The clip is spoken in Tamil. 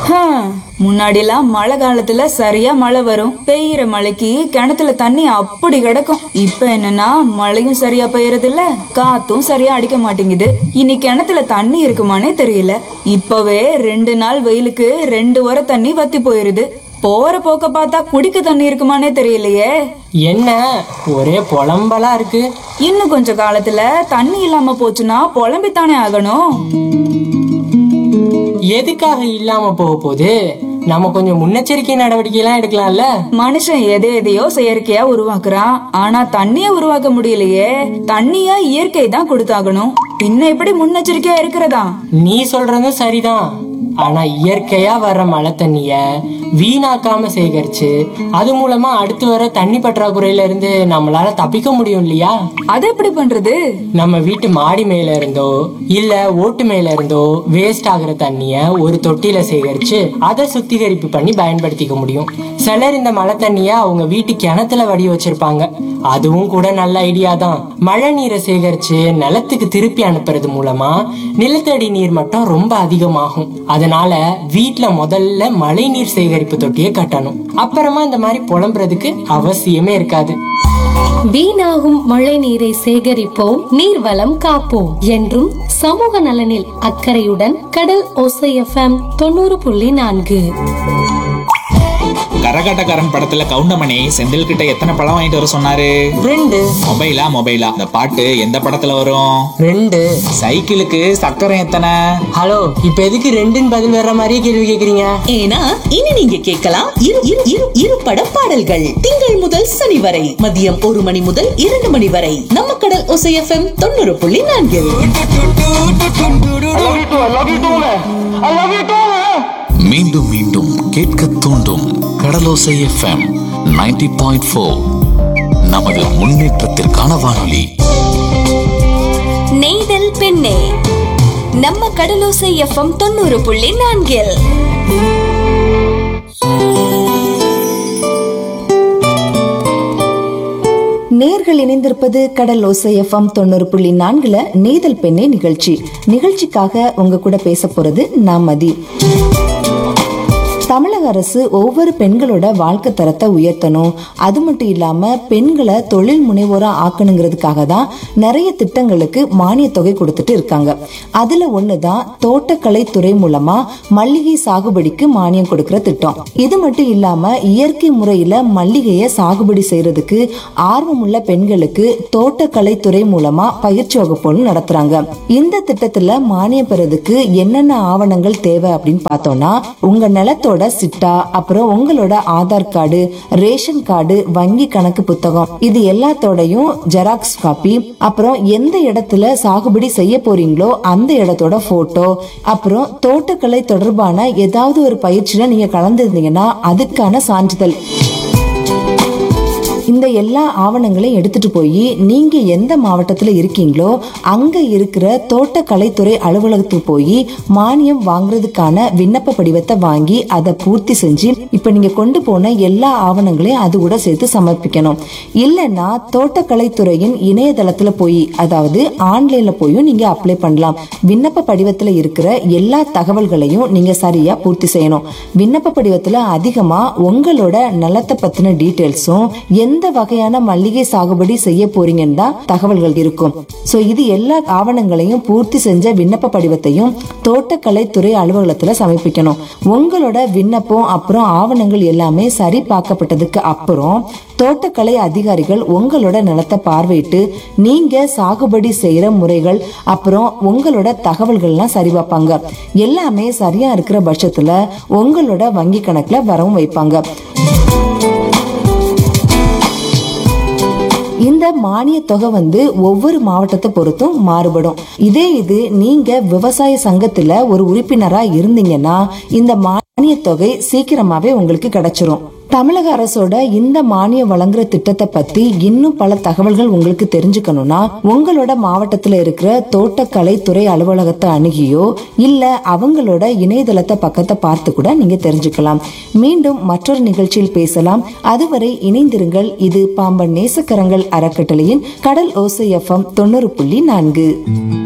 முன்னாடிலாம் மழை காலத்துல சரியா மழை வரும் பெய்யற மழைக்கு கிணத்துல தண்ணி அப்படி கிடக்கும் இப்ப என்னன்னா மழையும் சரியா பெய்யறது இல்ல காத்தும் சரியா அடிக்க மாட்டேங்குது இனி கிணத்துல தண்ணி இருக்குமானே தெரியல இப்பவே ரெண்டு நாள் வெயிலுக்கு ரெண்டு வர தண்ணி வத்தி போயிருது போற போக்க பார்த்தா குடிக்க தண்ணி இருக்குமானே தெரியலையே என்ன ஒரே புலம்பலா இருக்கு இன்னும் கொஞ்ச காலத்துல தண்ணி இல்லாம போச்சுன்னா புலம்பித்தானே ஆகணும் எதுக்காக இல்லாம போக போகுது நம்ம கொஞ்சம் முன்னெச்சரிக்கை நடவடிக்கை எல்லாம் எடுக்கலாம்ல மனுஷன் எதை எதையோ செயற்கையா உருவாக்குறான் ஆனா தண்ணிய உருவாக்க முடியலையே தண்ணிய இயற்கை தான் கொடுத்தாகணும் பின்ன எப்படி முன்னெச்சரிக்கையா இருக்கிறதா நீ சொல்றதும் சரிதான் ஆனா இயற்கையா வர்ற மழை தண்ணிய வீணாக்காம சேகரிச்சு அது மூலமா அடுத்து வர தண்ணி பற்றாக்குறையில இருந்து நம்மளால தப்பிக்க முடியும் இல்லையா அது எப்படி பண்றது நம்ம வீட்டு மாடி மேல இருந்தோ இல்ல ஓட்டு மேல இருந்தோ வேஸ்ட் ஆகுற தண்ணிய ஒரு தொட்டியில சேகரிச்சு அதை சுத்திகரிப்பு பண்ணி பயன்படுத்திக்க முடியும் சிலர் இந்த மழை தண்ணிய அவங்க வீட்டு கிணத்துல வடி வச்சிருப்பாங்க அதுவும் கூட நல்ல ஐடியா தான் மழை நீரை சேகரிச்சு நிலத்துக்கு திருப்பி அனுப்புறது மூலமா நிலத்தடி நீர் மட்டம் ரொம்ப அதிகமாகும் அதனால வீட்ல முதல்ல மழை நீர் சேகரிப்பு தொட்டியை கட்டணும் அப்புறமா இந்த மாதிரி புலம்புறதுக்கு அவசியமே இருக்காது வீணாகும் மழை நீரை சேகரிப்போம் நீர்வளம் காப்போம் என்றும் சமூக நலனில் அக்கறையுடன் கடல் ஓசை எஃப்எம் தொண்ணூறு புள்ளி நான்கு கரகாட்டக்காரன் படத்துல கவுண்டமணி செந்தில் கிட்ட எத்தனை பழம் வாங்கிட்டு வர சொன்னாரு ரெண்டு மொபைலா மொபைலா இந்த பாட்டு எந்த படத்துல வரும் ரெண்டு சைக்கிளுக்கு சக்கரம் எத்தனை ஹலோ இப்ப எதுக்கு ரெண்டுன்னு பதில் வர்ற மாதிரியே கேள்வி கேக்குறீங்க ஏன்னா இனி நீங்க கேட்கலாம் இரு இரு இரு இரு பட பாடல்கள் திங்கள் முதல் சனி வரை மதியம் ஒரு மணி முதல் இரண்டு மணி வரை நம்ம கடல் ஒசை எஃப்எம் தொண்ணூறு புள்ளி நான்கில் மீண்டும் மீண்டும் கேட்க தூண்டும் கடலோசை எஃப்எம் 90.4 பாயிண்ட் ஃபோர் நமது முன்னேற்றத்திற்கான வானொலி நெய்தல் பெண்ணே நம்ம கடலோசை எஃப்எம் தொண்ணூறு புள்ளி நான்கில் நேர்கள் இணைந்திருப்பது கடல் ஓசை எஃப்எம் தொண்ணூறு புள்ளி நான்குல நீதல் பெண்ணே நிகழ்ச்சி நிகழ்ச்சிக்காக உங்க கூட பேச போறது நான் மதி தமிழக அரசு ஒவ்வொரு பெண்களோட வாழ்க்கை தரத்தை உயர்த்தணும் அது மட்டும் இல்லாம பெண்களை தொழில் முனைவோரா ஆக்கணுங்கிறதுக்காக தான் நிறைய திட்டங்களுக்கு மானிய தொகை கொடுத்துட்டு இருக்காங்க அதுல ஒண்ணுதான் தோட்டக்கலை துறை மூலமா மல்லிகை சாகுபடிக்கு மானியம் கொடுக்கிற திட்டம் இது மட்டும் இல்லாம இயற்கை முறையில மல்லிகையை சாகுபடி செய்யறதுக்கு ஆர்வமுள்ள பெண்களுக்கு தோட்டக்கலை துறை மூலமா பயிற்சி வகுப்புகளும் நடத்துறாங்க இந்த திட்டத்துல மானியம் பெறதுக்கு என்னென்ன ஆவணங்கள் தேவை அப்படின்னு பார்த்தோம்னா உங்க நிலத்தோட சிட்டா அப்புறம் உங்களோட ஆதார் கார்டு ரேஷன் கார்டு வங்கி கணக்கு புத்தகம் இது எல்லாத்தோடையும் ஜெராக்ஸ் காப்பி அப்புறம் எந்த இடத்துல சாகுபடி செய்ய போறீங்களோ அந்த இடத்தோட போட்டோ அப்புறம் தோட்டக்கலை தொடர்பான ஏதாவது ஒரு பயிற்சியில நீங்க கலந்துருந்தீங்கன்னா அதுக்கான சான்றிதழ் இந்த எல்லா ஆவணங்களையும் எடுத்துட்டு போய் நீங்க எந்த மாவட்டத்துல இருக்கீங்களோ அங்க இருக்கிற தோட்டக்கலைத்துறை அலுவலகத்துக்கு போய் மானியம் வாங்குறதுக்கான விண்ணப்ப படிவத்தை வாங்கி அதை பூர்த்தி செஞ்சு இப்ப நீங்க கொண்டு போன எல்லா ஆவணங்களையும் அது கூட சேர்த்து சமர்ப்பிக்கணும் இல்லைன்னா தோட்டக்கலைத்துறையின் இணையதளத்துல போய் அதாவது ஆன்லைன்ல போயும் நீங்க அப்ளை பண்ணலாம் விண்ணப்ப படிவத்துல இருக்கிற எல்லா தகவல்களையும் நீங்க சரியா பூர்த்தி செய்யணும் விண்ணப்ப படிவத்துல அதிகமா உங்களோட நலத்தை பத்தின டீட்டெயில்ஸும் எந்த வகையான மல்லிகை சாகுபடி செய்ய போறீங்கன்னு தான் தகவல்கள் இருக்கும் சோ இது எல்லா ஆவணங்களையும் பூர்த்தி செஞ்ச விண்ணப்ப படிவத்தையும் தோட்டக்கலைத்துறை அலுவலகத்துல சமர்ப்பிக்கணும் உங்களோட விண்ணப்பம் அப்புறம் ஆவணங்கள் எல்லாமே சரி பார்க்கப்பட்டதுக்கு அப்புறம் தோட்டக்கலை அதிகாரிகள் உங்களோட நிலத்தை பார்வையிட்டு நீங்க சாகுபடி செய்யற முறைகள் அப்புறம் உங்களோட தகவல்கள்லாம் சரி பார்ப்பாங்க எல்லாமே சரியா இருக்கிற பட்சத்துல உங்களோட வங்கி கணக்குல வரவும் வைப்பாங்க இந்த மானிய தொகை வந்து ஒவ்வொரு மாவட்டத்தை பொறுத்தும் மாறுபடும் இதே இது நீங்க விவசாய சங்கத்துல ஒரு உறுப்பினரா இருந்தீங்கன்னா இந்த மானிய தொகை சீக்கிரமாவே உங்களுக்கு கிடைச்சிரும் தமிழக அரசோட இந்த மானியம் வழங்குற திட்டத்தை பத்தி இன்னும் பல தகவல்கள் உங்களுக்கு தெரிஞ்சுக்கணும்னா உங்களோட மாவட்டத்துல இருக்கிற தோட்டக்கலை துறை அலுவலகத்தை அணுகியோ இல்ல அவங்களோட இணையதளத்தை பக்கத்தை பார்த்து கூட நீங்க தெரிஞ்சுக்கலாம் மீண்டும் மற்றொரு நிகழ்ச்சியில் பேசலாம் அதுவரை இணைந்திருங்கள் இது பாம்பன் நேசக்கரங்கள் அறக்கட்டளையின் கடல் ஓசை எஃப்எம் தொண்ணூறு புள்ளி நான்கு